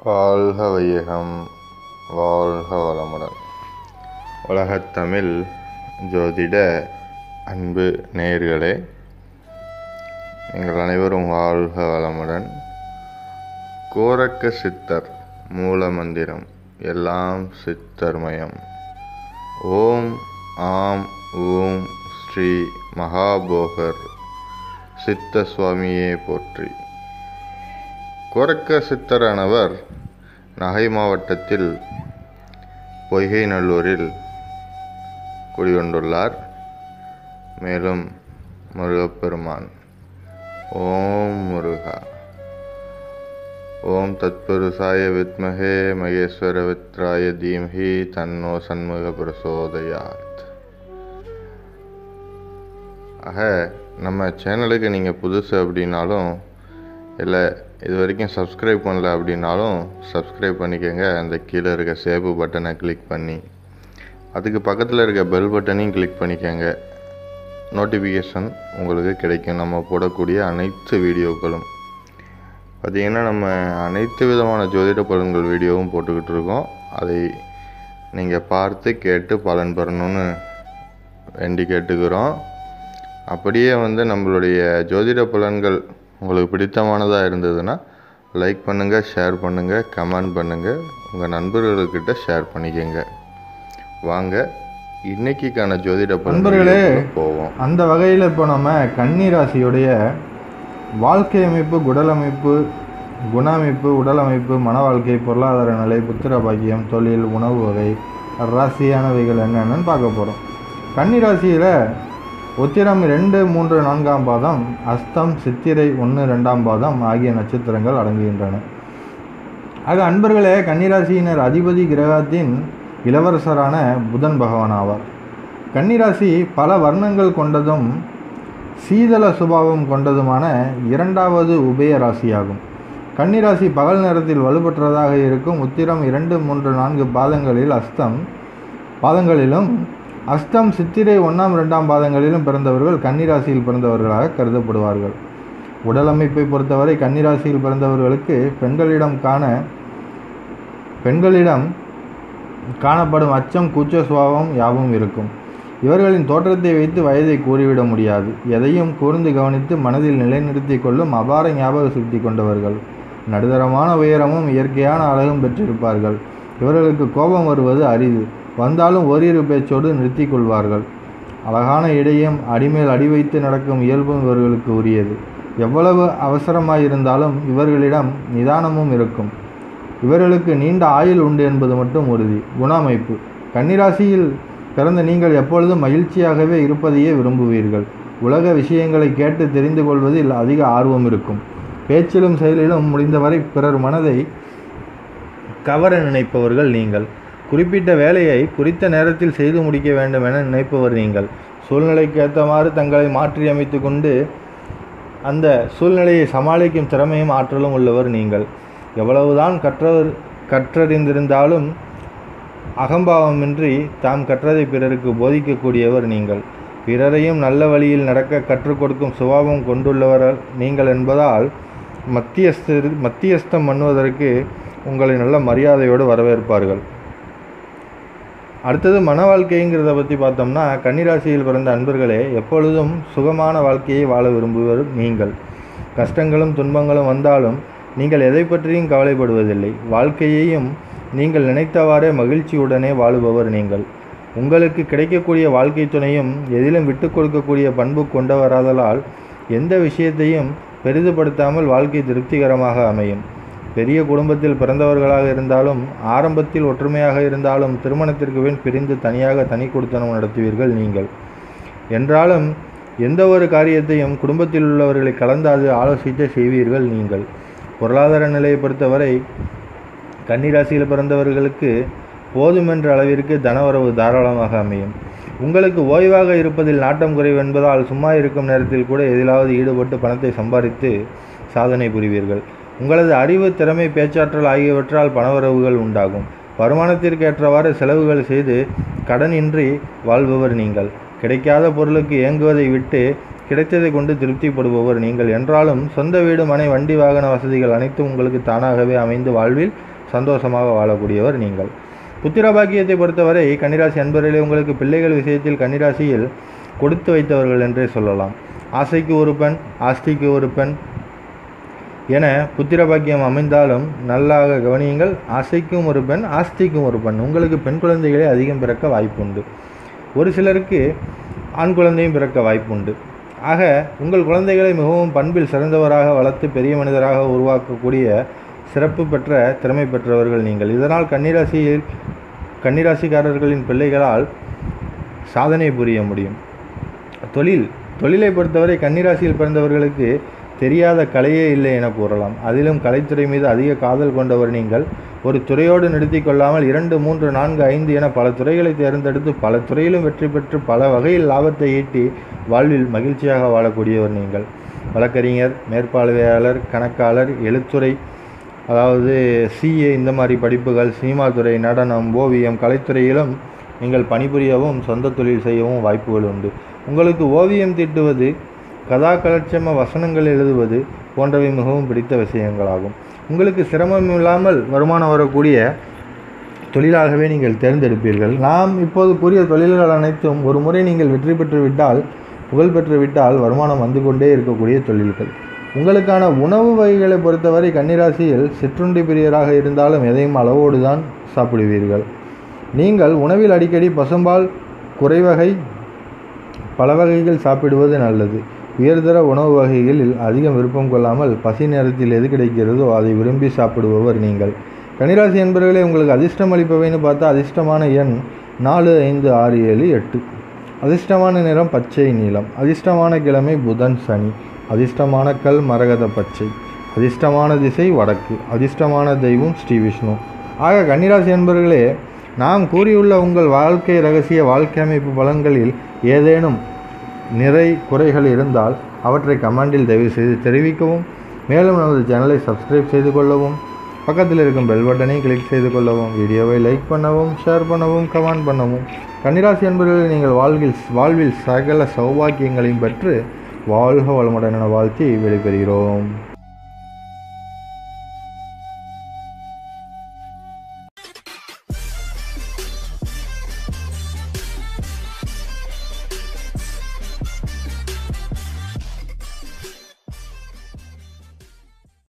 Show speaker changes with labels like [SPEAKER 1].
[SPEAKER 1] வாழ்க வையகம் வாழ்க வளமுடன் உலகத்தமிழ் ஜோதிட அன்பு நேயர்களே நீங்கள் அனைவரும் வாழ்க வளமுடன் கோரக்க சித்தர் மூல மந்திரம் எல்லாம் சித்தர்மயம் ஓம் ஆம் ஓம் ஸ்ரீ மகாபோகர் சித்த சுவாமியே போற்றி கோரக்க சித்தரானவர் நாகை மாவட்டத்தில் பொய்கை நல்லூரில் குடிகொண்டுள்ளார் மேலும் முருகப்பெருமான் ஓம் முருகா ஓம் தத்புருஷாய வித்மகே மகேஸ்வர வித்ராய தீமஹி தன்னோ சண்முக பிரசோதயாத் ஆக நம்ம சேனலுக்கு நீங்கள் புதுசு அப்படின்னாலும் இல்லை இது வரைக்கும் சப்ஸ்கிரைப் பண்ணல அப்படின்னாலும் சப்ஸ்கிரைப் பண்ணிக்கோங்க அந்த கீழே இருக்க சேப்பு பட்டனை கிளிக் பண்ணி அதுக்கு பக்கத்தில் இருக்க பெல் பட்டனையும் கிளிக் பண்ணிக்கோங்க நோட்டிஃபிகேஷன் உங்களுக்கு கிடைக்கும் நம்ம போடக்கூடிய அனைத்து வீடியோக்களும் பார்த்திங்கன்னா நம்ம அனைத்து விதமான ஜோதிட பலன்கள் வீடியோவும் போட்டுக்கிட்டு இருக்கோம் அதை நீங்கள் பார்த்து கேட்டு பலன் பெறணும்னு வேண்டி கேட்டுக்கிறோம் அப்படியே வந்து நம்மளுடைய ஜோதிட பலன்கள் உங்களுக்கு பிடித்தமானதாக இருந்ததுன்னா லைக் பண்ணுங்கள் ஷேர் பண்ணுங்கள் கமெண்ட் பண்ணுங்கள் உங்கள் நண்பர்கள்கிட்ட ஷேர் பண்ணிக்கோங்க வாங்க இன்னைக்கான ஜோதிட
[SPEAKER 2] நண்பர்களே,
[SPEAKER 1] பலன்களுக்கு போவோம்
[SPEAKER 2] அந்த வகையில் இப்போ நம்ம கன்னி ராசியுடைய வாழ்க்கை அமைப்பு குடல் அமைப்பு குண அமைப்பு உடல் அமைப்பு மன வாழ்க்கை பொருளாதார நிலை புத்திர பாக்கியம் தொழில் உணவு வகை ராசியானவைகள் என்னென்னு பார்க்க போகிறோம் கன்னி ராசியில் உத்திரம் ரெண்டு மூன்று நான்காம் பாதம் அஸ்தம் சித்திரை ஒன்று ரெண்டாம் பாதம் ஆகிய நட்சத்திரங்கள் அடங்குகின்றன ஆக அன்பர்களே கன்னிராசியினர் அதிபதி கிரகத்தின் இளவரசரான புதன் பகவான் ஆவார் கன்னிராசி பல வர்ணங்கள் கொண்டதும் சீதள சுபாவம் கொண்டதுமான இரண்டாவது உபய ராசியாகும் கன்னிராசி பகல் நேரத்தில் வலுப்பற்றதாக இருக்கும் உத்திரம் இரண்டு மூன்று நான்கு பாதங்களில் அஸ்தம் பாதங்களிலும் அஸ்தம் சித்திரை ஒன்றாம் ரெண்டாம் பாதங்களிலும் பிறந்தவர்கள் கன்னிராசியில் பிறந்தவர்களாக கருதப்படுவார்கள் உடல் அமைப்பை பொறுத்தவரை கன்னிராசியில் பிறந்தவர்களுக்கு பெண்களிடம் காண பெண்களிடம் காணப்படும் அச்சம் கூச்ச சுபாவம் யாவும் இருக்கும் இவர்களின் தோற்றத்தை வைத்து வயதை கூறிவிட முடியாது எதையும் கூர்ந்து கவனித்து மனதில் நிலைநிறுத்தி கொள்ளும் அபார ஞாபக சக்தி கொண்டவர்கள் நடுத்தரமான உயரமும் இயற்கையான அழகும் பெற்றிருப்பார்கள் இவர்களுக்கு கோபம் வருவது அரிது வந்தாலும் ஓரிரு பேச்சோடு நிறுத்திக் கொள்வார்கள் அழகான இடையும் அடிமேல் அடி வைத்து நடக்கும் இயல்பும் இவர்களுக்கு உரியது எவ்வளவு அவசரமாயிருந்தாலும் இவர்களிடம் நிதானமும் இருக்கும் இவர்களுக்கு நீண்ட ஆயுள் உண்டு என்பது மட்டும் உறுதி குண அமைப்பு கன்னிராசியில் பிறந்த நீங்கள் எப்பொழுதும் மகிழ்ச்சியாகவே இருப்பதையே விரும்புவீர்கள் உலக விஷயங்களை கேட்டு தெரிந்து கொள்வதில் அதிக ஆர்வம் இருக்கும் பேச்சிலும் செயலிலும் முடிந்தவரை பிறர் மனதை கவர நினைப்பவர்கள் நீங்கள் குறிப்பிட்ட வேலையை குறித்த நேரத்தில் செய்து முடிக்க வேண்டும் என நினைப்பவர் நீங்கள் சூழ்நிலைக்கு ஏற்றமாறு தங்களை மாற்றி அமைத்து கொண்டு அந்த சூழ்நிலையை சமாளிக்கும் திறமையும் ஆற்றலும் உள்ளவர் நீங்கள் எவ்வளவுதான் கற்றவர் கற்றறிந்திருந்தாலும் அகம்பாவமின்றி தாம் கற்றதை பிறருக்கு போதிக்கக்கூடியவர் நீங்கள் பிறரையும் நல்ல வழியில் நடக்க கற்றுக் கொடுக்கும் சுபாவம் கொண்டுள்ளவர் நீங்கள் என்பதால் மத்தியஸ்த மத்தியஸ்தம் பண்ணுவதற்கு உங்களை நல்ல மரியாதையோடு வரவேற்பார்கள் அடுத்தது மன வாழ்க்கைங்கிறத பற்றி பார்த்தோம்னா கன்னிராசியில் பிறந்த அன்பர்களே எப்பொழுதும் சுகமான வாழ்க்கையை வாழ விரும்புவர் நீங்கள் கஷ்டங்களும் துன்பங்களும் வந்தாலும் நீங்கள் எதை பற்றியும் கவலைப்படுவதில்லை வாழ்க்கையையும் நீங்கள் நினைத்தவாறே மகிழ்ச்சியுடனே வாழுபவர் நீங்கள் உங்களுக்கு கிடைக்கக்கூடிய வாழ்க்கை துணையும் எதிலும் விட்டு கொடுக்கக்கூடிய பண்பு கொண்டவராதலால் எந்த விஷயத்தையும் பெரிதுபடுத்தாமல் வாழ்க்கை திருப்திகரமாக அமையும் பெரிய குடும்பத்தில் பிறந்தவர்களாக இருந்தாலும் ஆரம்பத்தில் ஒற்றுமையாக இருந்தாலும் திருமணத்திற்கு பின் பிரிந்து தனியாக தனி கொடுத்தனம் நடத்துவீர்கள் நீங்கள் என்றாலும் எந்த ஒரு காரியத்தையும் குடும்பத்தில் உள்ளவர்களை கலந்தாது ஆலோசித்து செய்வீர்கள் நீங்கள் பொருளாதார நிலையை பொறுத்தவரை கன்னிராசியில் பிறந்தவர்களுக்கு போதுமென்ற அளவிற்கு தனவரவு தாராளமாக அமையும் உங்களுக்கு ஓய்வாக இருப்பதில் நாட்டம் குறைவு என்பதால் சும்மா இருக்கும் நேரத்தில் கூட எதிலாவது ஈடுபட்டு பணத்தை சம்பாதித்து சாதனை புரிவீர்கள் உங்களது அறிவு திறமை பேச்சாற்றல் ஆகியவற்றால் பணவரவுகள் உண்டாகும் வருமானத்திற்கு ஏற்றவாறு செலவுகள் செய்து கடனின்றி வாழ்பவர் நீங்கள் கிடைக்காத பொருளுக்கு ஏங்குவதை விட்டு கிடைத்ததை கொண்டு திருப்திப்படுபவர் நீங்கள் என்றாலும் சொந்த வீடு மனை வண்டி வாகன வசதிகள் அனைத்தும் உங்களுக்கு தானாகவே அமைந்து வாழ்வில் சந்தோஷமாக வாழக்கூடியவர் நீங்கள் புத்திர பாக்கியத்தை பொறுத்தவரை கன்னிராசி அன்பர்களே உங்களுக்கு பிள்ளைகள் விஷயத்தில் கன்னிராசியில் கொடுத்து வைத்தவர்கள் என்றே சொல்லலாம் ஆசைக்கு ஒரு பெண் ஆஸ்திக்கு ஒரு பெண் என புத்திர பாக்கியம் அமைந்தாலும் நல்லாக கவனியுங்கள் ஆசைக்கும் ஒரு பெண் ஆஸ்திக்கும் ஒரு பெண் உங்களுக்கு பெண் குழந்தைகளே அதிகம் பிறக்க வாய்ப்புண்டு ஒரு சிலருக்கு ஆண் குழந்தையும் பிறக்க வாய்ப்புண்டு ஆக உங்கள் குழந்தைகளை மிகவும் பண்பில் சிறந்தவராக வளர்த்து பெரிய மனிதராக உருவாக்கக்கூடிய சிறப்பு பெற்ற திறமை பெற்றவர்கள் நீங்கள் இதனால் கன்னிராசியில் கன்னிராசிக்காரர்களின் பிள்ளைகளால் சாதனை புரிய முடியும் தொழில் தொழிலை பொறுத்தவரை கன்னிராசியில் பிறந்தவர்களுக்கு தெரியாத கலையே இல்லை என கூறலாம் அதிலும் கலைத்துறை மீது அதிக காதல் கொண்டவர் நீங்கள் ஒரு துறையோடு நிறுத்தி கொள்ளாமல் இரண்டு மூன்று நான்கு ஐந்து என பல துறைகளை தேர்ந்தெடுத்து பல துறையிலும் வெற்றி பெற்று பல வகையில் லாபத்தை ஈட்டி வாழ்வில் மகிழ்ச்சியாக வாழக்கூடியவர் நீங்கள் வழக்கறிஞர் மேற்பார்வையாளர் கணக்காளர் எழுத்துறை அதாவது சிஏ இந்த மாதிரி படிப்புகள் சினிமா துறை நடனம் ஓவியம் கலைத்துறையிலும் நீங்கள் பணிபுரியவும் சொந்த தொழில் செய்யவும் வாய்ப்புகள் உண்டு உங்களுக்கு ஓவியம் தீட்டுவது கதா கலட்சம வசனங்கள் எழுதுவது போன்றவை மிகவும் பிடித்த விஷயங்களாகும் உங்களுக்கு சிரமம் இல்லாமல் வருமானம் வரக்கூடிய தொழிலாகவே நீங்கள் தேர்ந்தெடுப்பீர்கள் நாம் இப்போது கூறிய தொழில்கள் அனைத்தும் ஒரு முறை நீங்கள் வெற்றி பெற்று விட்டால் புகழ் பெற்று விட்டால் வருமானம் வந்து கொண்டே இருக்கக்கூடிய தொழில்கள் உங்களுக்கான உணவு வகைகளை பொறுத்தவரை கன்னிராசியில் சிற்றுண்டி பிரியராக இருந்தாலும் எதையும் அளவோடு தான் சாப்பிடுவீர்கள் நீங்கள் உணவில் அடிக்கடி பசும்பால் குறைவகை பல வகைகள் சாப்பிடுவது நல்லது உயர்தர உணவு வகைகளில் அதிகம் விருப்பம் கொள்ளாமல் பசி நேரத்தில் எது கிடைக்கிறதோ அதை விரும்பி சாப்பிடுபவர் நீங்கள் கன்னிராசி என்பவர்களே உங்களுக்கு அதிர்ஷ்டம் அளிப்பவைன்னு பார்த்தா அதிர்ஷ்டமான எண் நாலு ஐந்து ஆறு ஏழு எட்டு அதிர்ஷ்டமான நிறம் பச்சை நீலம் அதிர்ஷ்டமான கிழமை புதன் சனி அதிர்ஷ்டமான கல் மரகத பச்சை அதிர்ஷ்டமான திசை வடக்கு அதிர்ஷ்டமான தெய்வம் ஸ்ரீ விஷ்ணு ஆக கன்னிராசி என்பவர்களே நாம் கூறியுள்ள உங்கள் வாழ்க்கை ரகசிய வாழ்க்கை அமைப்பு பலன்களில் ஏதேனும் நிறை குறைகள் இருந்தால் அவற்றை கமெண்டில் தயவு செய்து தெரிவிக்கவும் மேலும் நமது சேனலை சப்ஸ்கிரைப் செய்து கொள்ளவும் பக்கத்தில் இருக்கும் பெல் பட்டனை கிளிக் செய்து கொள்ளவும் வீடியோவை லைக் பண்ணவும் ஷேர் பண்ணவும் கமெண்ட் பண்ணவும் கன்னிராசி என்பவர்களை நீங்கள் வாழ்வில் வாழ்வில் சகல சௌபாக்கியங்களையும் பெற்று வாழ்க வளமுடன் என வாழ்த்தி விடைபெறுகிறோம்